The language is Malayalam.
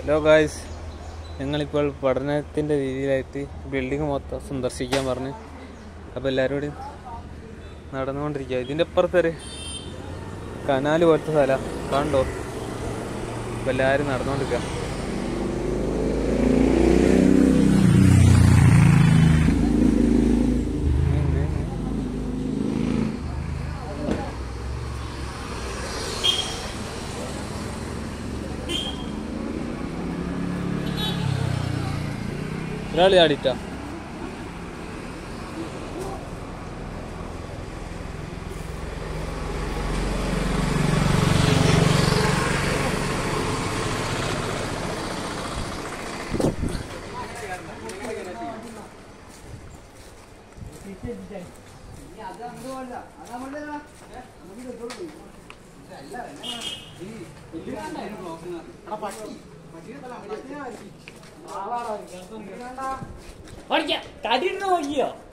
ഹലോ ഗായ്സ് ഞങ്ങളിപ്പോൾ പഠനത്തിൻ്റെ രീതിയിലായിട്ട് ബിൽഡിംഗ് മൊത്തം സന്ദർശിക്കാൻ പറഞ്ഞ് അപ്പോൾ എല്ലാവരും കൂടി നടന്നുകൊണ്ടിരിക്കുക ഇതിൻ്റെ അപ്പുറത്തൊരു കനാല് പോലത്തെ സ്ഥലം കണ്ടോ അപ്പോൾ എല്ലാവരും നടന്നുകൊണ്ടിരിക്കുക ഒരാൾ ചാടിയിട്ടാ തടി നോക്കിയോ